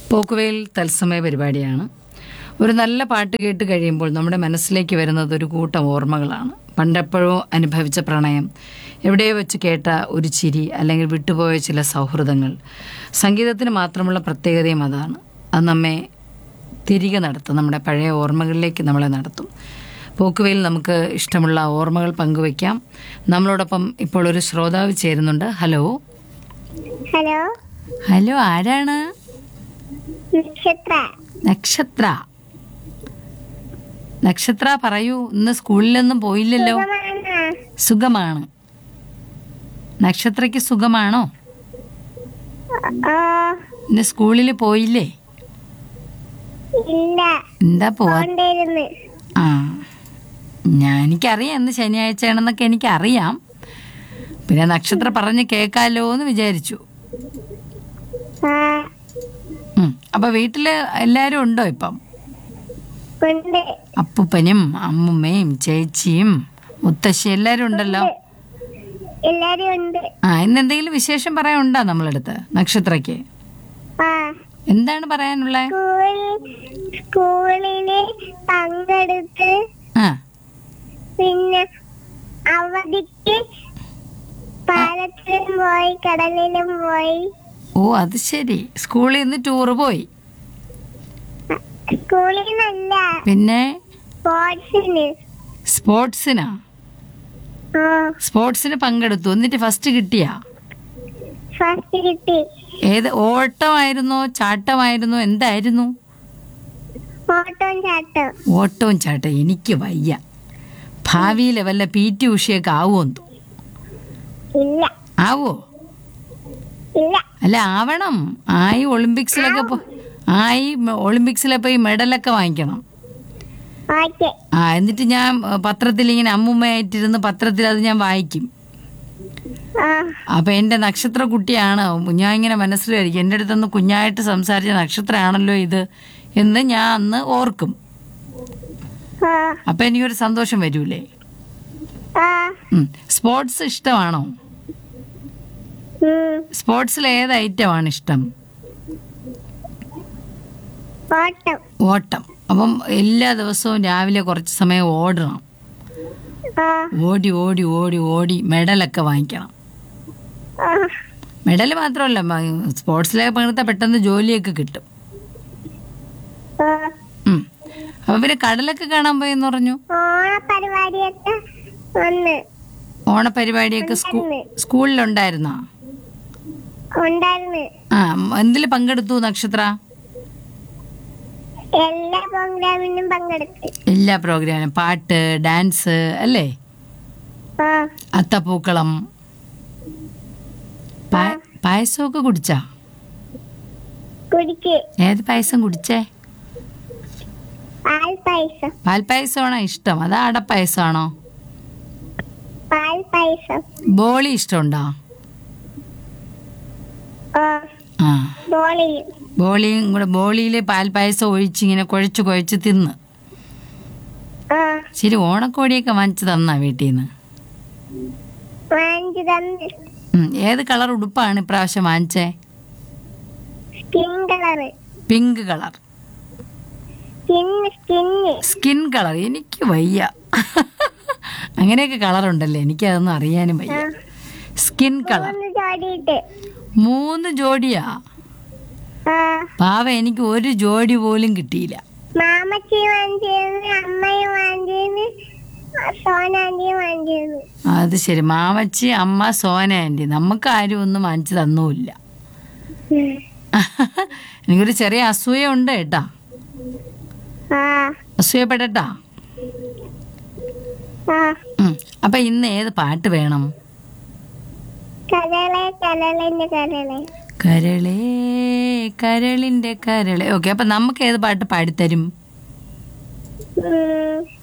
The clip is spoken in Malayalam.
പോക്കുവെയിൽ തത്സമയ പരിപാടിയാണ് ഒരു നല്ല പാട്ട് കേട്ട് കഴിയുമ്പോൾ നമ്മുടെ മനസ്സിലേക്ക് വരുന്നത് ഒരു കൂട്ടം ഓർമ്മകളാണ് പണ്ടെപ്പോഴോ അനുഭവിച്ച പ്രണയം എവിടെയോ വെച്ച് കേട്ട ഒരു ചിരി അല്ലെങ്കിൽ വിട്ടുപോയ ചില സൗഹൃദങ്ങൾ സംഗീതത്തിന് മാത്രമുള്ള പ്രത്യേകതയും അതാണ് അത് നമ്മെ തിരികെ നടത്തും നമ്മുടെ പഴയ ഓർമ്മകളിലേക്ക് നമ്മളെ നടത്തും പോക്കുവെയിൽ നമുക്ക് ഇഷ്ടമുള്ള ഓർമ്മകൾ പങ്കുവയ്ക്കാം നമ്മളോടൊപ്പം ഇപ്പോൾ ഒരു ശ്രോതാവ് ചേരുന്നുണ്ട് ഹലോ ഹലോ ഹലോ ആരാണ് നക്ഷത്ര നക്ഷത്ര നക്ഷത്ര പറയൂ ഇന്ന് സ്കൂളിലൊന്നും പോയില്ലല്ലോ സുഖമാണോ? സുഖമാണ് നക്ഷത്രയ്ക്ക് സുഖമാണോ ഓ ഇന്ന് സ്കൂളിൽ പോയില്ലേ ഇല്ല എന്താ പോവാ പോണ്ടായിരുന്നു ആ ഞാൻ എനിക്കറിയാം ഇന്ന് ശനിയാഴ്ചയാണെന്നൊക്കെ എനിക്കറിയാം പിന്നെ നക്ഷത്ര പറഞ്ഞ് കേൾക്കാലോ എന്ന് വിചാരിച്ചു ആ ഉം. അപ്പൊ വീട്ടില് എല്ലാരും ഉണ്ടോ ഇപ്പം ഉണ്ട് അപ്പൂപ്പനും അമ്മുമ്മയും ചേച്ചിയും മുത്തശ്ശി എല്ലാരും ഉണ്ടല്ലോ എല്ലാരും ഉണ്ട് ആ ഇന്ന് എന്തെങ്കിലും വിശേഷം പറയാനുണ്ടോ നമ്മളടുത്ത് നക്ഷത്രയ്ക്ക് ആ എന്താണ് പറയാനുള്ളത് സ്കൂൾ സ്കൂളില് പങ്കെടുത്ത് ആ പിന്നെ അവധിക്ക് പാലത്തിലും പോയി കടലിലും പോയി ഓ അത് ശരി സ്കൂളിൽ നിന്ന് ടൂറ് പോയി സ്കൂളിൽ നിന്നല്ല പിന്നെ സ്പോർട്സിന് സ്പോർട്സിനാ ആ സ്പോർട്സിന് പങ്കെടുത്തു എന്നിട്ട് ഫസ്റ്റ് കിട്ടിയാ ഫസ്റ്റ് കിട്ടി ഏത് ഓട്ടമായിരുന്നോ ചാട്ടമായിരുന്നോ എന്തായിരുന്നു ഓട്ടം ചാട്ടം ഓട്ടവും ചാട്ടം എനിക്ക് വയ്യ ഭാവിയിലെ വല്ല പി ടി ഉഷയൊക്കെ ആവുമെന്ന് തോന്നുന്നു ഇല്ല ആവോ ഇല്ല അല്ല ആവണം ആയി ഒളിമ്പിക്സിലൊക്കെ പോ ആയി മ- ഒളിമ്പിക്സിലെ പോയി മെഡലൊക്കെ വാങ്ങിക്കണം ഓക്കെ ആ എന്നിട്ട് ഞാൻ ഏ, പത്രത്തിൽ ഇങ്ങനെ അമ്മുമ്മയായിട്ടിരുന്ന് പത്രത്തിൽ അത് ഞാൻ വായിക്കും ആ അപ്പൊ എന്റെ നക്ഷത്ര കുട്ടിയാണ് ഞാൻ ഇങ്ങനെ മനസ്സിലായിരിക്കും എൻ്റെ അടുത്തൊന്ന് കുഞ്ഞായിട്ട് സംസാരിച്ച നക്ഷത്രമാണല്ലോ ഇത് എന്ന് ഞാൻ അന്ന് ഓർക്കും ആ അപ്പൊ എനിക്കൊരു സന്തോഷം വരൂലേ ആ ഉം. സ്പോർട്സ് ഇഷ്ടമാണോ ഉം. സ്പോർട്സിൽ ഏത് ഐറ്റമാണ് ഇഷ്ടം ഓട്ടം ഓട്ടം അപ്പം എല്ലാ ദിവസവും രാവിലെ കുറച്ച് സമയം ഓടണം ആ ഓടി ഓടി ഓടി ഓടി മെഡലൊക്കെ വാങ്ങിക്കണം ആ മെഡൽ മാത്രമല്ല മ- സ്പോർട്സിലൊക്കെ പങ്കെടുത്താൽ പെട്ടെന്ന് ജോലിയൊക്കെ കിട്ടും ആ ഉം. അപ്പൊ പിന്നെ കടലൊക്കെ കാണാൻ പോയെന്ന് പറഞ്ഞു ഓണപരിപാടിയൊക്കെ വന്ന് ഓണപരിപാടിയൊക്കെ സ്കൂ സ്കൂളിലുണ്ടായിരുന്നോ ഉണ്ടായിരുന്നു ആ എന്തിൽ പങ്കെടുത്തു നക്ഷത്ര എല്ലാ പ്രോഗ്രാമിനും പങ്കെടുത്ത് എല്ലാ പ്രോഗ്രാമിനും പാട്ട് ഡാൻസ് അല്ലേ ആ അത്തപ്പൂക്കളം പായ- പായസമൊക്കെ കുടിച്ചാ കുടിക്ക് ഏത് പായസം കുടിച്ചേ പാൽ പായസം പാൽപ്പായസമാണോ ഇഷ്ടം അതാ അടപ്പായസമാണോ പാൽ പായസം ബോളി ഇഷ്ടമുണ്ടോ ആ ആ ബോളിൽ ബോളിയും കൂടെ ബോളിയിൽ പാൽപ്പായസം ഒഴിച്ച് ഇങ്ങനെ കുഴച്ച് കുഴച്ച് തിന്ന് ആ ശരി ഓണക്കോടിയൊക്കെ വാങ്ങിച്ചു തന്നാ വീട്ടിൽ നിന്ന് വാങ്ങിച്ചു തന്ന് ഉം, ഏത് കളർ ഉടുപ്പാണ് ഇപ്രാവശ്യം വാങ്ങിച്ചേ skin colour pink colour skin skin skin colour എനിക്ക് വയ്യ അങ്ങനെയൊക്കെ കളർ ഉണ്ടല്ലേ എനിക്കതൊന്നും അറിയാനും വയ്യ സ്കിൻ കളർ മൂന്ന് ജോഡിയിട്ട് മൂന്ന് ജോഡിയാ ആ പാവ എനിക്ക് ഒരു ജോഡി പോലും കിട്ടിയില്ല മാമച്ചി വാങ്ങിച്ചിരുന്നു അമ്മയും വാങ്ങിച്ചിരുന്നു സോനാന്റിയും വാങ്ങിച്ചിരുന്നു അത് ശരി മാമച്ചി അമ്മ സോന ആൻറ്റി നമുക്ക് ആരും ഒന്നും വാങ്ങിച്ചു തന്നുമില്ല എനിക്കൊരു ചെറിയ അസൂയ ഉണ്ട് കേട്ടാ ആ അസൂയപ്പെടട്ടാ ആ ഉം. അപ്പൊ ഇന്ന് ഏത് പാട്ട് വേണം കരളെ കരളിന്റെ കരളെ കരളേ കരളിന്റെ കരളെ ഓക്കെ അപ്പൊ നമുക്ക് ഏത് പാട്ട് പാടിത്തരും ഉം.